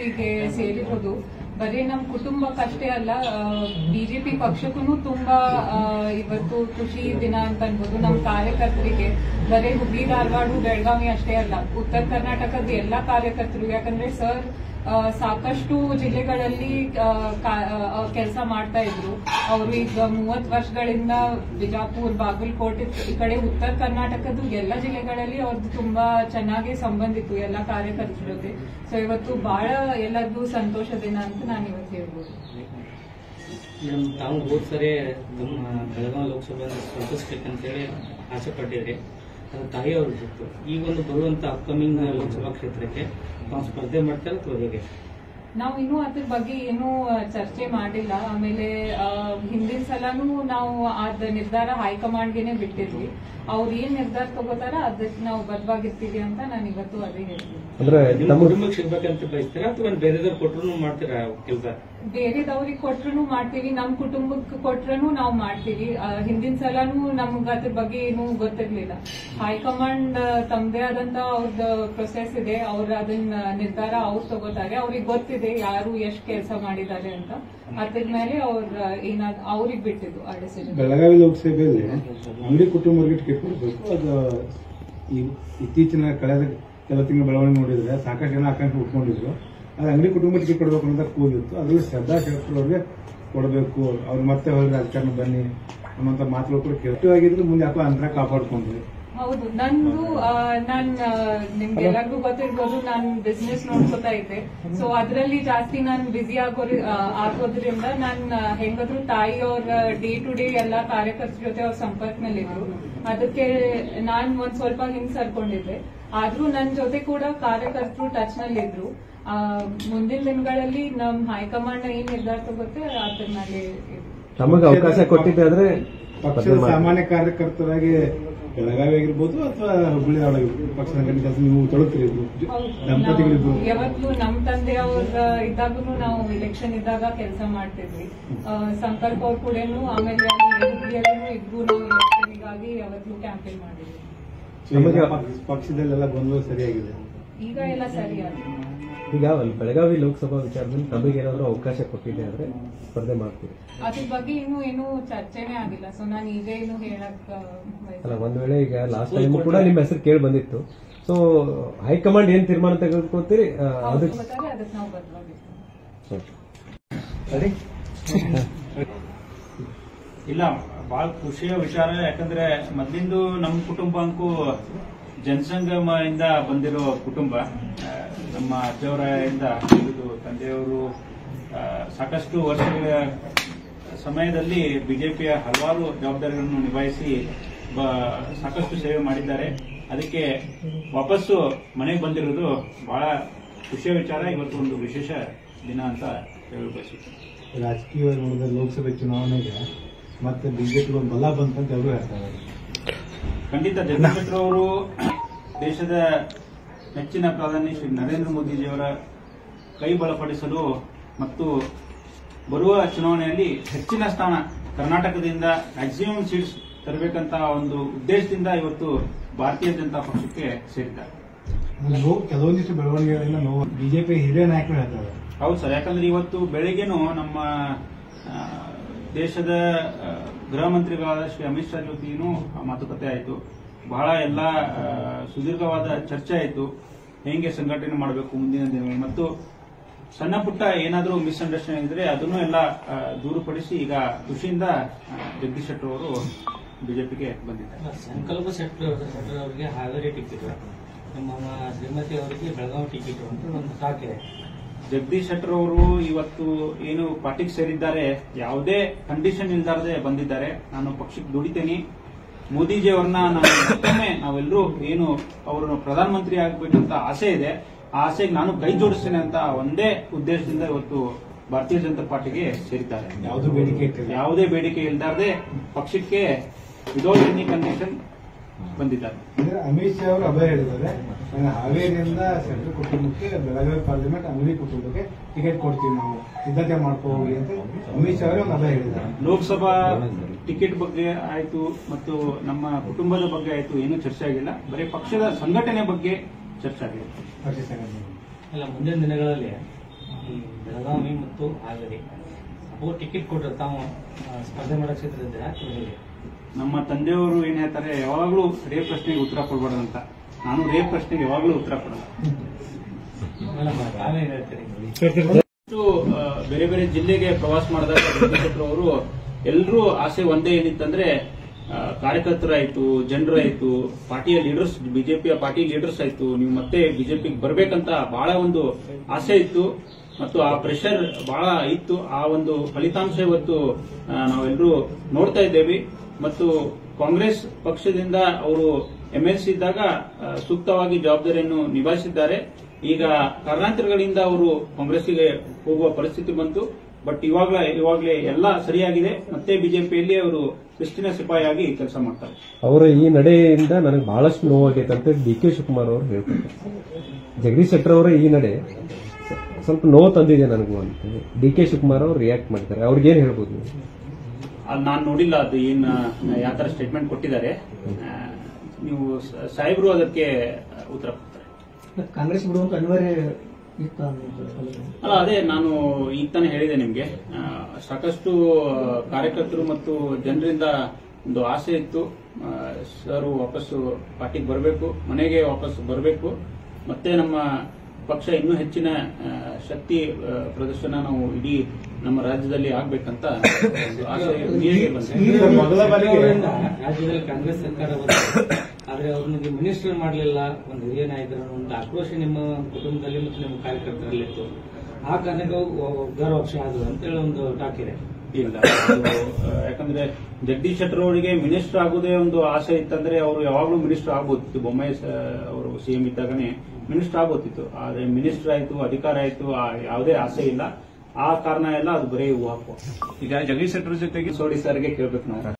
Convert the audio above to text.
ಬಿಜೆಪಿಗೆ ಸೇರಿರೋದು ಬರೀ ನಮ್ಮ ಕುಟುಂಬಕ್ಕಷ್ಟೇ ಅಲ್ಲ ಬಿಜೆಪಿ ಪಕ್ಷಕ್ಕೂ ತುಂಬಾ ಆ, ಇವತ್ತು ಖುಷಿ ದಿನ ಅಂತ ಅನ್ಬೋದು ನಮ್ಮ ಕಾರ್ಯಕರ್ತರಿಗೆ ಬರೀ ಹುಬ್ಳಿ ಧಾರವಾಡ ಬೆಳಗಾವಿ ಅಷ್ಟೇ ಅಲ್ಲ ಉತ್ತರ ಕರ್ನಾಟಕದ ಎಲ್ಲಾ ಕಾರ್ಯಕರ್ತರು ಯಾಕಂದ್ರೆ ಸರ್ ಆ, ಸಾಕಷ್ಟು ಜಿಲ್ಲೆಗಳಲ್ಲಿ ಕೆಲಸ ಮಾಡ್ತಾ ಇದ್ರು ಅವರು ಈಗ ಮೂವತ್ ವರ್ಷಗಳಿಂದ ಬಿಜಾಪುರ್ ಬಾಗಲಕೋಟೆ ಈ ಕಡೆ ಉತ್ತರ ಕರ್ನಾಟಕದ ಎಲ್ಲ ಜಿಲ್ಲೆಗಳಲ್ಲಿ ಅವ್ರದ್ದು ತುಂಬಾ ಚೆನ್ನಾಗಿ ಸಂಬಂಧ ಇತ್ತು ಎಲ್ಲ ಕಾರ್ಯಕರ್ತರ ಜೊತೆ ಸೊ ಇವತ್ತು ಬಹಳ ಎಲ್ಲರಿಗೂ ಸಂತೋಷ ದಿನ ಅಂತ ನಾನು ಇವತ್ತು ಹೇಳ್ಬೋದು ಮೇಡಮ್ ತಾವು ಹೋದ್ ಸರಿ ನಮ್ಮ ಬೆಳಗಾವಿ ಲೋಕಸಭೆ ಸ್ಪರ್ಧಿಸ್ಬೇಕಂತೇಳಿ ಆಸೆ ಪಟ್ಟಿದ್ರಿ ಅದು ತಾಯಿಯವ್ರ ಬಿಟ್ಟು ಈ ಒಂದು ಬರುವಂತ ಅಪ್ಕಮಿಂಗ್ ಲೋಕಸಭಾ ಕ್ಷೇತ್ರಕ್ಕೆ ತಾವು ಸ್ಪರ್ಧೆ ಮಾಡ್ತಾರೆ ಅಥವಾ ಹೇಗೆ ನಾವು ಇನ್ನೂ ಅದ್ರ ಬಗ್ಗೆ ಏನೂ ಆ, ಚರ್ಚೆ ಮಾಡಿಲ್ಲ ಆಮೇಲೆ ಆ, ಹಿಂದಿನ ಸಲನೂ ನಾವು ಅದ ನಿರ್ಧಾರ ಹೈಕಮಾಂಡ್ಗೆನೆ ಬಿಟ್ಟಿದ್ವಿ ಅವ್ರು ಏನ್ ನಿರ್ಧಾರ ತಗೋತಾರ ಅದಕ್ಕೆ ನಾವು ಬದ್ಧವಾಗಿರ್ತೀವಿ ಅಂತ ನಾನು ಇವತ್ತು ಅದೇ ಹೇಳ್ತೀನಿ ಅಂದ್ರೆ ನಿಮ್ಮ ತಮ್ಮ ಕುಟುಂಬಕ್ಕೆ ಸಿಗ್ಬೇಕಂತ ಬಯಸ್ತೀರಾ ಅಥವಾ ಬೇರೆದವ್ರು ಕೊಟ್ಟರು ಮಾಡ್ತೀರಾ ಕೆಲಸ ಬೇರೆದವ್ರಿಗೆ ಕೊಟ್ರು ಮಾಡ್ತೀವಿ ನಮ್ ಕುಟುಂಬಕ್ಕೆ ಕೊಟ್ರು ನಾವು ಮಾಡ್ತೀವಿ ಆ, ಹಿಂದಿನ ಸಲನೂ ನಮ್ಗೆ ಅದ್ರ ಬಗ್ಗೆ ಏನೂ ಗೊತ್ತಿರ್ಲಿಲ್ಲ ಹೈಕಮಾಂಡ್ ಆ, ತಮ್ದೇ ಆದಂತ ಅವ್ರದ್ದು ಪ್ರೊಸೆಸ್ ಇದೆ ಅವ್ರ ಅದನ್ನ ನಿರ್ಧಾರ ಅವ್ರು ತಗೋತಾರೆ ಅವ್ರಿಗೆ ಗೊತ್ತಿದೆ ಯಾರು ಎಷ್ಟು ಕೆಲಸ ಮಾಡಿದ್ದಾರೆ ಅಂತ ಅದ್ರ ಮೇಲೆ ಅವ್ರ ಏನಾದ್ ಅವ್ರಿಗೆ ಬಿಟ್ಟಿದ್ದು ಆ ಡಿಸಿಷನ್ ಬೆಳಗಾವಿ ಲೋಕಸಭೆಯಲ್ಲಿ ಅಂಗಡಿ ಕುಟುಂಬರಿಗೆ ಟಿಕೆಟ್ ಕೊಡಬೇಕು ಅದು ಈ ಇತ್ತೀಚಿನ ಕಳೆದ ಕೆಲ ತಿಂಗಳ ಬೆಳವಣಿಗೆ ನೋಡಿದ್ರೆ ಸಾಕಷ್ಟು ಜನ ಆಕಾಂಕ್ಷೆ ಉಟ್ಕೊಂಡಿದ್ರು ಅದು ಅಂಗಡಿ ಕುಟುಂಬ ಟಿಕೆಟ್ ಕೊಡಬೇಕು ಅಂತ ಕೂಗಿತ್ತು ಅದ್ರಲ್ಲಿ ಶ್ರದ್ಧಾ ಶೆಟ್ಟರ್ ಅವ್ರಿಗೆ ಕೊಡಬೇಕು ಅವ್ರು ಮತ್ತೆ ಹೊರಗೆ ರಾಜಕಾರಣ ಬನ್ನಿ ಅನ್ನೋಂಥ ಮಾತುಗಳು ಕೂಡ ಕೆಟ್ಟವಾಗಿದ್ರು ಮುಂದೆ ಯಾಕೋ ಅಂತರ ಕಾಪಾಡ್ಕೊಂಡ್ರಿ ಹೌದು ನಂದು ಆ, ನಾನ್ ಆ, ನಿಮ್ಗೆಲ್ಲರಿಗೂ ಗೊತ್ತಿರ್ಬೋದು ನಾನ್ ಬಿಸ್ನೆಸ್ ನೋಡ್ಕೋತಾ ಇದ್ದೆ ಸೊ ಅದ್ರಲ್ಲಿ ಜಾಸ್ತಿ ನಾನ್ ಬ್ಯುಸಿ ಆಗೋ ಆಗೋದ್ರಿಂದ ನಾನ್ ಆ, ಹೆಂಗಾದ್ರೂ ತಾಯಿ ಅವ್ರ ಡೇ ಟು ಡೇ ಎಲ್ಲಾ ಕಾರ್ಯಕರ್ತರ ಜೊತೆ ಅವ್ರ ಸಂಪರ್ಕದಲ್ಲಿದ್ರು ಅದಕ್ಕೆ ನಾನ್ ಒಂದ್ ಸ್ವಲ್ಪ ಹಿಂದ್ ಸರ್ಕೊಂಡಿದ್ದೆ ಆದ್ರೂ ನನ್ ಜೊತೆ ಕೂಡ ಕಾರ್ಯಕರ್ತರು ಟಚ್ ನಲ್ಲಿ ಇದ್ರು ಆ, ಮುಂದಿನ ದಿನಗಳಲ್ಲಿ ನಮ್ ಹೈಕಮಾಂಡ್ ಏನ್ ನಿರ್ಧಾರ ತಗೋತೆ ಅದ್ರ ಮೇಲೆ ಇದು. ತಮಗೆ ಅವಕಾಶ ಕೊಟ್ಟಿದ್ದೆ ಆದ್ರೆ ಪಕ್ಷದ ಸ್ಪರ್ಧೆ ಮಾಡಿ. ಸಾಮಾನ್ಯ ಕಾರ್ಯಕರ್ತರಾಗಿ ಬೆಳಗಾವಿ ಆಗಿರ್ಬೋದು ಅಥವಾ ಹುಬ್ಬಳ್ಳಿ ಆಗಿರ್ಬೋದು ಪಕ್ಷದ ಸಂಘಟನೆ ಕೆಲಸ ನೀವು ತೊಡಗ್ತೀರಿ ಇಬ್ರು. ಹೌದು. ದಂಪತಿಗಳಿಬ್ರು ನಾವು ಯಾವತ್ತೂ ನಮ್ ತಂದೆ ಅವ್ರ ಇದ್ದಾಗೂ ನಾವು ಇಲೆಕ್ಷನ್ ಇದ್ದಾಗ ಕೆಲಸ ಮಾಡ್ತಿದ್ವಿ ಆ, ಸಂಕಲ್ಪ ಅವ್ರ ಕೂಡನು ಆಮೇಲೆ ಅಲ್ಲಿ ಹುಬ್ಳಿಯಲ್ಲೂ ಇದ್ವು ನಾವು ಇಲೆಕ್ಷನ್ಗಾಗಿ ಯಾವತ್ತೂ ಕ್ಯಾಂಪೇನ್ ಮಾಡಿದ್ವಿ ಸೊ ಈಗ ಪಕ್ಷ- ಪಕ್ಷದಲ್ಲೆಲ್ಲ ಗೊಂದಲ ಸರಿಯಾಗಿದೆ ಈಗ ಎಲ್ಲ ಸರಿಯಾಗಿ ಈಗ ಒಂದು ಬೆಳಗಾವಿ ಲೋಕಸಭಾ ವಿಚಾರದಲ್ಲಿ ತಮಗೆ ಏನಾದ್ರು ಅವಕಾಶ ಕೊಟ್ಟಿದೆ ಆದ್ರೆ ಸ್ಪರ್ಧೆ ಮಾಡ್ತೀರಿ ಅದ್ರ ಬಗ್ಗೆ ಇನ್ನೂ ಏನು ಚರ್ಚೆನೇ ಆಗಿಲ್ಲ ಸೊ ನಾನು ಈಗ ಏನು ಹೇಳಕ್ ಆ, ಬಯಸಲ್ಲ. ಅಲ್ಲ ಒಂದ್ ವೇಳೆ ಈಗ ಲಾಸ್ಟ್ ಟೈಮ್ ಕೂಡ ನಿಮ್ಮ ಹೆಸರು ಕೇಳಿ ಬಂದಿತ್ತು ಸೊ ಹೈಕಮಾಂಡ್ ಏನ್ ತೀರ್ಮಾನ ತೆಗೆದುಕೊಳ್ತೀರಿ ಆ, ಅವ್ರು ಅದಕ್ಕೆ ತಗೋತಾರೆ, ಅದಕ್ಕೆ ನಾವು ಬದ್ಧವಾಗಿರ್ತೀವಿ ಇಲ್ಲ ಬಹಳ ಖುಷಿಯ ವಿಚಾರ ಯಾಕಂದ್ರೆ ಮೊದ್ಲಿಂದು ನಮ್ಮ ಕುಟುಂಬ ಅಂಕು ಜನಸಂಗಮದಿಂದ ಬಂದಿರೋ ಕುಟುಂಬ ಆ, ನಮ್ಮ ಅತ್ತೆಯವರಿಂದ ಹಿಡಿದು ತಂದೆಯವರು ಆ, ಸಾಕಷ್ಟು ವರ್ಷಗಳ ಸಮಯದಲ್ಲಿ ಬಿಜೆಪಿಯ ಹಲವಾರು ಜವಾಬ್ದಾರಿಗಳನ್ನು ನಿಭಾಯಿಸಿ ಬ- ಸಾಕಷ್ಟು ಸೇವೆ ಮಾಡಿದ್ದಾರೆ ಅದಕ್ಕೆ ವಾಪಸ್ಸು ಮನೆಗೆ ಬಂದಿರೋದು ಬಹಳ ಖುಷಿಯ ವಿಚಾರ ಇವತ್ತು ಒಂದು ವಿಶೇಷ ದಿನ ಅಂತ ಹೇಳಿ ಬಯಸುತ್ತೇನೆ ರಾಜಕೀಯವಾಗಿ ನೋಡಿದ್ರೆ ಲೋಕಸಭೆ ಚುನಾವಣೆಗೆ ಮತ್ತೆ ಬಿಜೆಪಿ ಒಂದು ಬಲ ಬಂತಂತ ಎಲ್ಲರೂ ಹೇಳ್ತಾರೆ ಖಂಡಿತ ಜಗದೀಶ್ ಅವರು ದೇಶದ ನೆಚ್ಚಿನ ಪ್ರಧಾನಿ ಶ್ರೀ ನರೇಂದ್ರ ಮೋದಿಜಿಯವರ ಕೈ ಬಲಪಡಿಸಲು ಮತ್ತು ಬರುವ ಚುನಾವಣೆಯಲ್ಲಿ ಹೆಚ್ಚಿನ ಸ್ಥಾನ ಕರ್ನಾಟಕದಿಂದ ಮ್ಯಾಕ್ಸಿಮಮ್ ಸೀಟ್ಸ್ ತರಬೇಕಂತ ಒಂದು ಉದ್ದೇಶದಿಂದ ಇವತ್ತು ಭಾರತೀಯ ಜನತಾ ಪಕ್ಷಕ್ಕೆ ಸೇರಿದ್ದಾರೆ ನೋವು ಕೆಲವೊಂದಿಷ್ಟು ಬೆಳವಣಿಗೆಗಳಿಂದ ನೋವು ಬಿಜೆಪಿ ಹಿರಿಯ ನಾಯಕರು ಹೇಳ್ತಾರೆ ಹೌದು ಸರ್ ಯಾಕಂದ್ರೆ ಇವತ್ತು ಬೆಳಗ್ಗೆನೂ ನಮ್ಮ ಆ, ದೇಶದ ಆ, ಗೃಹ ಮಂತ್ರಿಗಳಾದ ಶ್ರೀ ಅಮಿತ್ ಶಾ ಜೊತೆನೂ ಮಾತುಕತೆ ಆಯಿತು ಬಹಳ ಎಲ್ಲ ಆ, ಸುದೀರ್ಘವಾದ ಚರ್ಚೆ ಆಯಿತು ಹೇಗೆ ಸಂಘಟನೆ ಮಾಡಬೇಕು ಮುಂದಿನ ದಿನಗಳಲ್ಲಿ ಮತ್ತು ಸಣ್ಣ ಪುಟ್ಟ ಏನಾದರೂ ಮಿಸ್ಅಂಡರ್ಸ್ಟ್ಯಾಂಡಿಂಗ್ ಇದ್ರೆ ಅದನ್ನು ಎಲ್ಲ ಆ, ದೂರುಪಡಿಸಿ ಈಗ ಖುಷಿಯಿಂದ ಆ, ಜಗದೀಶ್ ಶೆಟ್ಟರ್ ಅವರು ಬಿಜೆಪಿಗೆ ಬಂದಿದ್ದಾರೆ ಸಂಕಲ್ಪ ಶೆಟ್ಟರ್ ಶೆಟ್ಟರ್ ಅವರಿಗೆ ಹಾವೇರಿ ಟಿಕೆಟ್ ನಮ್ಮ ಶ್ರೀಮತಿ ಅವರಿಗೆ ಬೆಳಗಾವಿ ಟಿಕೆಟ್ ಅಂತ ಒಂದು ಸಾಕಿದೆ ಜಗದೀಶ್ ಶೆಟ್ಟರ್ ಅವರು ಇವತ್ತು ಏನು ಪಾರ್ಟಿಗೆ ಸೇರಿದ್ದಾರೆ ಯಾವುದೇ ಕಂಡೀಷನ್ ಇಲ್ದಾರದೆ ಬಂದಿದ್ದಾರೆ ನಾನು ಪಕ್ಷಕ್ಕೆ ದುಡಿತೇನೆ ಮೋದಿಜಿ ಅವರನ್ನ ನಾನು ಮತ್ತೊಮ್ಮೆ ನಾವೆಲ್ಲರೂ ಏನು ಅವರು ಪ್ರಧಾನಮಂತ್ರಿ ಆಗಬೇಕಂತ ಆಸೆ ಇದೆ ಆ ಆಸೆಗೆ ನಾನು ಕೈ ಜೋಡಿಸ್ತೇನೆ ಅಂತ ಒಂದೇ ಉದ್ದೇಶದಿಂದ ಇವತ್ತು ಭಾರತೀಯ ಜನತಾ ಪಾರ್ಟಿಗೆ ಸೇರಿದ್ದಾರೆ ಯಾವುದು ಬೇಡಿಕೆ ಇಟ್ಟಿಲ್ಲ ಯಾವುದೇ ಬೇಡಿಕೆ ಇಲ್ದಾರದೆ ಪಕ್ಷಕ್ಕೆ ವಿದೌಟ್ ಎನಿ ಕಂಡೀಷನ್ ಬಂದಿದ್ದಾರೆ ಅಂದ್ರೆ ಅಮಿತ್ ಶಾ ಅವರು ಅಭಯ ಹೇಳಿದ್ದಾರೆ ನಾನು ಹಾವೇರಿಯಿಂದ ಸೆಂಟ್ರಲ್ ಕುಟುಂಬಕ್ಕೆ ಬೆಳಗಾವಿ ಪಾರ್ಲಿಮೆಂಟ್ ಅಂಗಡಿ ಕುಟುಂಬಕ್ಕೆ ಟಿಕೆಟ್ ಕೊಡ್ತೀವಿ ನಾವು ಸಿದ್ಧತೆ ಮಾಡ್ಕೋಗಿ ಅಂತ ಅಮಿತ್ ಶಾ ಅವರೇ ಒಂದು ಅಭಯ ಹೇಳಿದ್ದಾರೆ ಲೋಕಸಭಾ ಟಿಕೆಟ್ ಬಗ್ಗೆ ಆಯ್ತು ಮತ್ತು ನಮ್ಮ ಕುಟುಂಬದ ಬಗ್ಗೆ ಆಯ್ತು ಏನೂ ಚರ್ಚೆ ಆಗಿಲ್ಲ ಬರೀ ಪಕ್ಷದ ಸಂಘಟನೆ ಬಗ್ಗೆ ಚರ್ಚೆ ಆಗಿದೆ ಪಕ್ಷ ಸಂಘಟನೆ ಇಲ್ಲ ಮುಂದಿನ ದಿನಗಳಲ್ಲಿ ಈ ಬೆಳಗಾವಿ ಮತ್ತು ಹಾವೇರಿ ಅವು ಟಿಕೆಟ್ ಕೊಟ್ಟರೆ ತಾವು ಆ, ಸ್ಪರ್ಧೆ ಮಾಡೋ ಕ್ಷೇತ್ರದಿಂದ ಯಾಕೆ ಹೇಳಿ ನಮ್ಮ ತಂದೆಯವರು ಏನ್ ಹೇಳ್ತಾರೆ ಯಾವಾಗಲೂ ರೇ ಪ್ರಶ್ನೆಗೆ ಉತ್ತರ ಕೊಡ್ಬಾರ್ದು ಅಂತ ನಾನು ರೇ ಪ್ರಶ್ನೆಗೆ ಯಾವಾಗಲೂ ಉತ್ತರ ಕೊಡಲ್ಲ ಮೇಡಮ್ ತಾವೇ ಹೇಳ್ತೀರಿ ಇಷ್ಟು, ಆ, ಬೇರೆ ಬೇರೆ ಜಿಲ್ಲೆಗೆ ಪ್ರವಾಸ ಮಾಡಿದಾಗ ಅವರು ಎಲ್ಲರೂ ಆಸೆ ಒಂದೇ ಏನಿತ್ತಂದ್ರೆ ಆ, ಕಾರ್ಯಕರ್ತರಾಯ್ತು ಜನರಾಯ್ತು ಪಾರ್ಟಿಯ ಲೀಡರ್ಸ್ ಬಿಜೆಪಿಯ ಪಾರ್ಟಿ ಲೀಡರ್ಸ್ ಆಯ್ತು ನೀವು ಮತ್ತೆ ಬಿಜೆಪಿಗೆ ಬರ್ಬೇಕಂತ ಬಹಳ ಒಂದು ಆಸೆ ಇತ್ತು ಮತ್ತು ಆ ಪ್ರೆಷರ್ ಬಹಳ ಇತ್ತು ಆ ಒಂದು ಫಲಿತಾಂಶ ಇವತ್ತು ಆ, ನಾವೆಲ್ಲರೂ ನೋಡ್ತಾ ಇದ್ದೇವೆ ಮತ್ತು ಕಾಂಗ್ರೆಸ್ ಪಕ್ಷದಿಂದ ಅವರು ಎಂಎಲ್ಸಿ ಇದ್ದಾಗ ಆ, ಸೂಕ್ತವಾಗಿ ಜವಾಬ್ದಾರಿಯನ್ನು ನಿಭಾಯಿಸಿದ್ದಾರೆ ಈಗ ಕಾರಣಾಂತರಗಳಿಂದ ಅವರು ಕಾಂಗ್ರೆಸ್ಸಿಗೆ ಹೋಗುವ ಪರಿಸ್ಥಿತಿ ಬಂತು ಬಟ್ ಇವಾಗಲೇ ಇವಾಗಲೇ ಎಲ್ಲ ಸರಿಯಾಗಿದೆ ಮತ್ತೆ ಬಿಜೆಪಿಯಲ್ಲಿ ಅವರು ಕ್ರಿಸ್ಟಿನ ಸಿಪಾಯಿಯಾಗಿ ಕೆಲಸ ಮಾಡ್ತಾರೆ ಅವರ ಈ ನಡೆಯಿಂದ ನನಗೆ ಬಹಳಷ್ಟು ನೋವಾಗೈತೆ ಅಂತ ಡಿ ಕೆ ಶಿವಕುಮಾರ್ ಅವರು ಹೇಳ್ತಾರೆ ಜಗದೀಶ್ ಶೆಟ್ಟರ್ ಅವರ ಈ ನಡೆ ಸ- ಸ್ವಲ್ಪ ನೋವು ತಂದಿದೆ ನನಗೂ ಅಂತ ಡಿ ಕೆ ಶಿವಕುಮಾರ್ ಅವರು ರಿಯಾಕ್ಟ್ ಮಾಡ್ತಾರೆ ಅವ್ರಿಗೆ ಏನ್ ಹೇಳ್ಬೋದು ನೀವು ಅದು ನಾನು ನೋಡಿಲ್ಲ ಅದು ಏನ್ ಯಾವ ತರ ಸ್ಟೇಟ್ಮೆಂಟ್ ಕೊಟ್ಟಿದ್ದಾರೆ ಆ, ನೀವು ಸ- ಸಾಹೇಬ್ರು ಅದಕ್ಕೆ ಉತ್ತರ ಕೊಡ್ತಾರೆ ಕಾಂಗ್ರೆಸ್ ಬಿಡುವಂತ ಅನಿವಾರ್ಯ ಇತ್ತ ಅನ್ನೋದು ಅಲ್ಲ ಅದೇ ನಾನು ಈಗ ತಾನೇ ಹೇಳಿದೆ ನಿಮ್ಗೆ ಆ, ಸಾಕಷ್ಟು ಕಾರ್ಯಕರ್ತರು ಮತ್ತು ಜನರಿಂದ ಒಂದು ಆಸೆ ಇತ್ತು ಆ, ಸರ್ ವಾಪಸ್ಸು ಪಾರ್ಟಿಗೆ ಬರಬೇಕು ಮನೆಗೆ ವಾಪಸ್ ಬರಬೇಕು ಮತ್ತೆ ನಮ್ಮ ಪಕ್ಷ ಇನ್ನೂ ಹೆಚ್ಚಿನ ಆ, ಶಕ್ತಿ ಆ, ಪ್ರದರ್ಶನ ನಾವು ಇಡೀ ನಮ್ಮ ರಾಜ್ಯದಲ್ಲಿ ಆಗ್ಬೇಕಂತ ಒಂದು ಆಸೆ ನೀರಿಗೆ ಬಂದಿದೆ. ಈಗ ಮೊದಲ ಬಾರಿಗೆ ಅವರಿಂದ ರಾಜ್ಯದಲ್ಲಿ ಕಾಂಗ್ರೆಸ್ ಸರ್ಕಾರ ಬಂತು ಆದ್ರೆ ಅವ್ರನಿಗೆ ಮಿನಿಸ್ಟರ್ ಮಾಡಲಿಲ್ಲ ಒಂದು ಹಿರಿಯ ನಾಯಕರ ಒಂದು ಆಕ್ರೋಶ ನಿಮ್ಮ ಕುಟುಂಬದಲ್ಲಿ ಮತ್ತು ನಿಮ್ಮ ಕಾರ್ಯಕರ್ತರಲ್ಲಿ ಇತ್ತು ಆ ಕಾರಣಕ್ಕೆ ಗರ್ವಪಕ್ಷ ಆದ್ರು ಅಂತೇಳಿ ಒಂದು ಟಾಕ್ ಇದೆ ಇಲ್ಲ ಅದು, ಆ, ಯಾಕಂದ್ರೆ ಜಗದೀಶ್ ಶೆಟ್ಟರ್ ಅವರಿಗೆ ಮಿನಿಸ್ಟರ್ ಆಗುದೇ ಒಂದು ಆಸೆ ಇತ್ತಂದ್ರೆ ಅವರು ಯಾವಾಗಲೂ ಮಿನಿಸ್ಟರ್ ಆಗ್ಬೋದಿತ್ತು ಬೊಮ್ಮಾಯಿ ಸ- ಅವರು ಸಿಎಂ ಇದ್ದಾಗನೇ ಮಿನಿಸ್ಟರ್ ಆಗ್ಬೋದಿತ್ತು ಆದ್ರೆ ಮಿನಿಸ್ಟರ್ ಆಯ್ತು ಅಧಿಕಾರ ಆಯ್ತು ಆ ಯಾವುದೇ ಆಸೆ ಇಲ್ಲ ಆ ಕಾರಣ ಎಲ್ಲ ಅದು ಬರೀ ಊಹಾಪೋಹ ಈಗ ಜಗದೀಶ್ ಶೆಟ್ಟರ್ ಜೊತೆಗೆ ಸೋಡಿ ಸರ್ಗೆ ಕೇಳ್ಬೇಕು ನಾವು